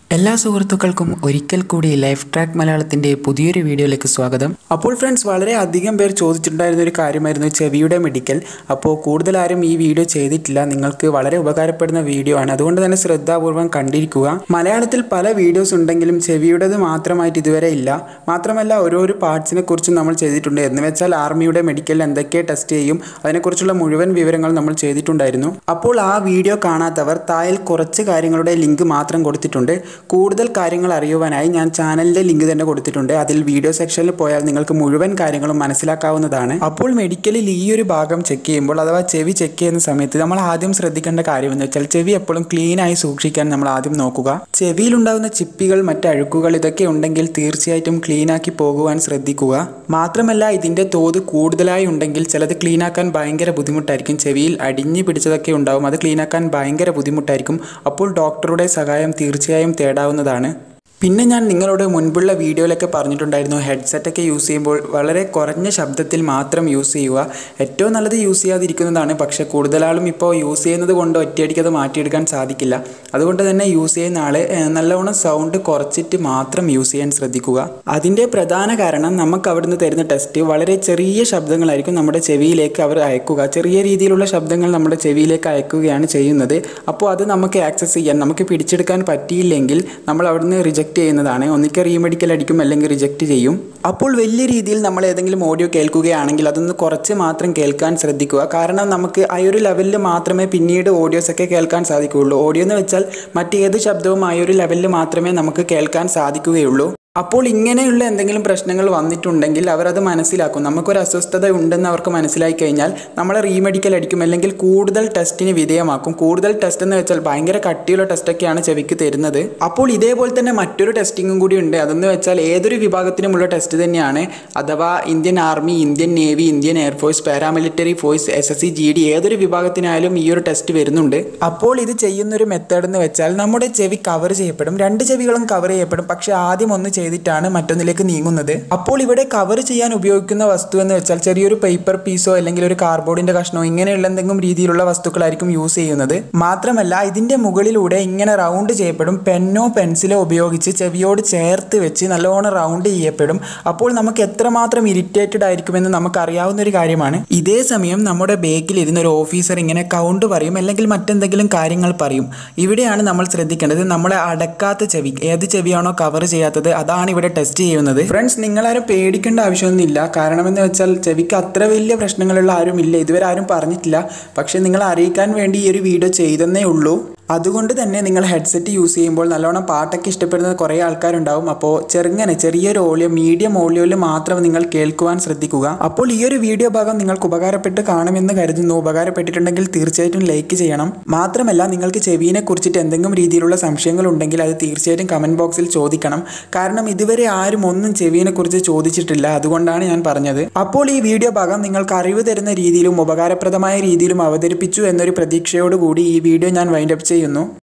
എല്ലാ സുഹൃത്തുക്കൾക്കും ഒരിക്കൽ കൂടി ലൈഫ് ട്രാക്ക് മലയാളത്തിൻ്റെ പുതിയൊരു വീഡിയോയിലേക്ക് സ്വാഗതം അപ്പോൾ ഫ്രണ്ട്സ് വളരെ അധികം പേർ ചോദിച്ചിട്ടുണ്ടായിരുന്ന ഒരു കാര്യമായിരുന്നു ചെവിയുടെ മെഡിക്കൽ അപ്പോൾ കൂടുതൽ ആരും ഈ വീഡിയോ ചെയ്തിട്ടില്ല നിങ്ങൾക്ക് വളരെ ഉപകാരപ്പെടുന്ന വീഡിയോ ആണ് അതുകൊണ്ട് തന്നെ ശ്രദ്ധാപൂർവം കണ്ടിരിക്കുക മലയാളത്തിൽ പല വീഡിയോസ് ഉണ്ടെങ്കിലും ചെവിയുടേത് മാത്രമായിട്ട് ഇതുവരെ ഇല്ല മാത്രമല്ല ഓരോരോ പാർട്സിനെ കുറിച്ചും നമ്മൾ ചെയ്തിട്ടുണ്ട് എന്ന് വെച്ചാൽ ആർമിയുടെ മെഡിക്കൽ എന്തൊക്കെ ടെസ്റ്റ് ചെയ്യും അതിനെക്കുറിച്ചുള്ള മുഴുവൻ വിവരങ്ങൾ നമ്മൾ ചെയ്തിട്ടുണ്ടായിരുന്നു അപ്പോൾ ആ വീഡിയോ കാണാത്തവർ താഴെ കുറച്ച് കാര്യങ്ങളുടെ ലിങ്ക് മാത്രം കൊടുത്തിട്ടുണ്ട് കൂടുതൽ കാര്യങ്ങൾ അറിയുവാനായി ഞാൻ ചാനലിൻ്റെ ലിങ്ക് തന്നെ കൊടുത്തിട്ടുണ്ട് അതിൽ വീഡിയോ സെക്ഷനിൽ പോയാൽ നിങ്ങൾക്ക് മുഴുവൻ കാര്യങ്ങളും മനസ്സിലാക്കാവുന്നതാണ് അപ്പോൾ മെഡിക്കലിൽ ഈ ഒരു ഭാഗം ചെക്ക് ചെയ്യുമ്പോൾ അഥവാ ചെവി ചെക്ക് ചെയ്യുന്ന സമയത്ത് നമ്മൾ ആദ്യം ശ്രദ്ധിക്കേണ്ട കാര്യം എന്ന് വെച്ചാൽ ചെവി എപ്പോഴും ക്ലീൻ ആയി സൂക്ഷിക്കാൻ നമ്മൾ ആദ്യം നോക്കുക ചെവിയിലുണ്ടാകുന്ന ചിപ്പികൾ മറ്റ് അഴുക്കുകൾ ഇതൊക്കെ ഉണ്ടെങ്കിൽ തീർച്ചയായിട്ടും ക്ലീൻ ആക്കി പോകുവാൻ ശ്രദ്ധിക്കുക മാത്രമല്ല ഇതിൻ്റെ തോത് കൂടുതലായി ഉണ്ടെങ്കിൽ ചിലത് ക്ലീൻ ആക്കാൻ ഭയങ്കര ബുദ്ധിമുട്ടായിരിക്കും ചെവിയിൽ അടിഞ്ഞു പിടിച്ചതൊക്കെ ഉണ്ടാവും അത് ക്ലീൻ ആക്കാൻ ഭയങ്കര ബുദ്ധിമുട്ടായിരിക്കും അപ്പോൾ ഡോക്ടറുടെ സഹായം തീർച്ചയായും തേടാവുന്നതാണ് പിന്നെ ഞാൻ നിങ്ങളോട് മുൻപുള്ള വീഡിയോയിലൊക്കെ പറഞ്ഞിട്ടുണ്ടായിരുന്നു ഹെഡ്സെറ്റൊക്കെ യൂസ് ചെയ്യുമ്പോൾ വളരെ കുറഞ്ഞ ശബ്ദത്തിൽ മാത്രം യൂസ് ചെയ്യുക ഏറ്റവും നല്ലത് യൂസ് ചെയ്യാതിരിക്കുന്നതാണ് പക്ഷേ കൂടുതലാളും ഇപ്പോൾ യൂസ് ചെയ്യുന്നത് കൊണ്ട് ഒറ്റയടിക്ക് അത് മാറ്റിയെടുക്കാൻ സാധിക്കില്ല അതുകൊണ്ട് തന്നെ യൂസ് ചെയ്യുന്ന ആൾ നല്ലവണ്ണം സൗണ്ട് കുറച്ചിട്ട് മാത്രം യൂസ് ചെയ്യാൻ ശ്രദ്ധിക്കുക അതിൻ്റെ പ്രധാന കാരണം നമുക്ക് അവിടുന്ന് തരുന്ന ടെസ്റ്റ് വളരെ ചെറിയ ശബ്ദങ്ങളായിരിക്കും നമ്മുടെ ചെവിയിലേക്ക് അവർ അയക്കുക ചെറിയ രീതിയിലുള്ള ശബ്ദങ്ങൾ നമ്മുടെ ചെവിയിലേക്ക് അയക്കുകയാണ് ചെയ്യുന്നത് അപ്പോൾ അത് നമുക്ക് ആക്സസ് ചെയ്യാൻ നമുക്ക് പിടിച്ചെടുക്കാൻ പറ്റിയില്ലെങ്കിൽ നമ്മൾ അവിടുന്ന് റിജക്റ്റ് ചെയ്യുന്നതാണ് ഒന്നിക്കൽ റീമെഡിക്കൽ അടിക്കും അല്ലെങ്കിൽ റിജക്റ്റ് ചെയ്യും അപ്പോൾ വലിയ രീതിയിൽ നമ്മൾ ഏതെങ്കിലും ഓഡിയോ കേൾക്കുകയാണെങ്കിൽ അതൊന്ന് കുറച്ച് മാത്രം കേൾക്കാൻ ശ്രദ്ധിക്കുക കാരണം നമുക്ക് ആ ഒരു ലെവലിൽ മാത്രമേ പിന്നീട് ഓഡിയോസ് ഒക്കെ കേൾക്കാൻ സാധിക്കുകയുള്ളൂ ഓഡിയോ എന്ന് വെച്ചാൽ മറ്റേത് ശബ്ദവും ആ ഒരു ലെവലിൽ മാത്രമേ നമുക്ക് കേൾക്കാൻ സാധിക്കുകയുള്ളൂ അപ്പോൾ ഇങ്ങനെയുള്ള എന്തെങ്കിലും പ്രശ്നങ്ങൾ വന്നിട്ടുണ്ടെങ്കിൽ അവർ അത് മനസ്സിലാക്കും നമുക്കൊരു അസ്വസ്ഥത ഉണ്ടെന്ന് അവർക്ക് മനസ്സിലായി കഴിഞ്ഞാൽ നമ്മളെ റീമെഡിക്കൽ അടിക്കും അല്ലെങ്കിൽ കൂടുതൽ ടെസ്റ്റിന് വിധേയമാക്കും കൂടുതൽ ടെസ്റ്റ് എന്ന് വെച്ചാൽ ഭയങ്കര കട്ടിയുള്ള ടെസ്റ്റൊക്കെയാണ് ചെവിക്ക് തരുന്നത് അപ്പോൾ ഇതേപോലെ തന്നെ മറ്റൊരു ടെസ്റ്റിങ്ങും കൂടി ഉണ്ട് അതെന്ന് വെച്ചാൽ ഏതൊരു വിഭാഗത്തിനുമുള്ള ടെസ്റ്റ് തന്നെയാണ് അഥവാ Indian army Indian navy Indian air force paramilitary force S S C G D ഏതൊരു വിഭാഗത്തിനായാലും ഈ ഒരു ടെസ്റ്റ് വരുന്നുണ്ട് അപ്പോൾ ഇത് ചെയ്യുന്നൊരു മെത്തേഡ് എന്ന് വെച്ചാൽ നമ്മുടെ ചെവി കവർ ചെയ്യപ്പെടും രണ്ട് ചെവികളും കവർ ചെയ്യപ്പെടും പക്ഷേ ആദ്യം ഒന്ന് ചെയ്തിട്ടാണ് മറ്റൊന്നിലേക്ക് നീങ്ങുന്നത് അപ്പോൾ ഇവിടെ കവർ ചെയ്യാൻ ഉപയോഗിക്കുന്ന വസ്തു എന്ന് വെച്ചാൽ ചെറിയൊരു പേപ്പർ പീസോ അല്ലെങ്കിൽ ഒരു കാർഡ്ബോർഡിന്റെ കഷ്ണോ ഇങ്ങനെയുള്ള എന്തെങ്കിലും രീതിയിലുള്ള വസ്തുക്കളായിരിക്കും യൂസ് ചെയ്യുന്നത് മാത്രമല്ല ഇതിന്റെ മുകളിലൂടെ ഇങ്ങനെ റൗണ്ട് ചെയ്യപ്പെടും പെന്നോ പെൻസിലോ ഉപയോഗിച്ച് ചെവിയോട് ചേർത്ത് വെച്ച് നല്ലോണം റൗണ്ട് ചെയ്യപ്പെടും അപ്പോൾ നമുക്ക് എത്രമാത്രം ഇറിറ്റേറ്റഡ് ആയിരിക്കുമെന്ന് നമുക്ക് അറിയാവുന്ന ഒരു കാര്യമാണ് ഇതേ സമയം നമ്മുടെ ബേക്കിൽ ഇരുന്ന ഒരു ഓഫീസർ ഇങ്ങനെ കൗണ്ട് പറയും അല്ലെങ്കിൽ മറ്റെന്തെങ്കിലും കാര്യങ്ങൾ പറയും ഇവിടെയാണ് നമ്മൾ ശ്രദ്ധിക്കേണ്ടത് നമ്മളെ അടക്കാത്ത ചെവി ഏത് ചെവിയാണോ കവർ ചെയ്യാത്തത് അതാണ് ഇവിടെ ടെസ്റ്റ് ചെയ്യുന്നത് ഫ്രണ്ട്സ് നിങ്ങളാരും പേടിക്കേണ്ട ആവശ്യമൊന്നുമില്ല കാരണം എന്ന് വെച്ചാൽ ചെവിക്ക് അത്ര വലിയ പ്രശ്നങ്ങളുള്ള ആരും ഇല്ല ഇതുവരെ ആരും പറഞ്ഞിട്ടില്ല പക്ഷേ നിങ്ങളെ അറിയിക്കാൻ വേണ്ടി ഈ ഒരു വീഡിയോ ചെയ്തെന്നേ ഉള്ളൂ അതുകൊണ്ട് തന്നെ നിങ്ങൾ ഹെഡ്സെറ്റ് യൂസ് ചെയ്യുമ്പോൾ നല്ലോണം പാട്ടൊക്കെ ഇഷ്ടപ്പെടുന്ന കുറേ ആൾക്കാരുണ്ടാവും അപ്പോൾ ചെറുങ്ങനെ ചെറിയൊരു ഓളിയോ മീഡിയം ഓളിയോയിൽ മാത്രം നിങ്ങൾ കേൾക്കുവാൻ ശ്രദ്ധിക്കുക അപ്പോൾ ഈ ഒരു വീഡിയോ ഭാഗം നിങ്ങൾക്ക് ഉപകാരപ്പെട്ട് കാണുമെന്ന് കരുതുന്നു ഉപകാരപ്പെട്ടിട്ടുണ്ടെങ്കിൽ തീർച്ചയായിട്ടും ലൈക്ക് ചെയ്യണം മാത്രമല്ല നിങ്ങൾക്ക് ചെവിനെ കുറിച്ചിട്ട് എന്തെങ്കിലും രീതിയിലുള്ള സംശയങ്ങൾ ഉണ്ടെങ്കിൽ അത് തീർച്ചയായിട്ടും കമൻറ്റ് ബോക്സിൽ ചോദിക്കണം കാരണം ഇതുവരെ ആരും ഒന്നും ചെവിനെ കുറിച്ച് ചോദിച്ചിട്ടില്ല അതുകൊണ്ടാണ് ഞാൻ പറഞ്ഞത് അപ്പോൾ ഈ വീഡിയോ ഭാഗം നിങ്ങൾക്ക് അറിവ് തരുന്ന രീതിയിലും ഉപകാരപ്രദമായ രീതിയിലും അവതരിപ്പിച്ചു എന്നൊരു പ്രതീക്ഷയോടുകൂടി ഈ വീഡിയോ ഞാൻ വൈൻഡപ്പ് ചെയ്യുന്നു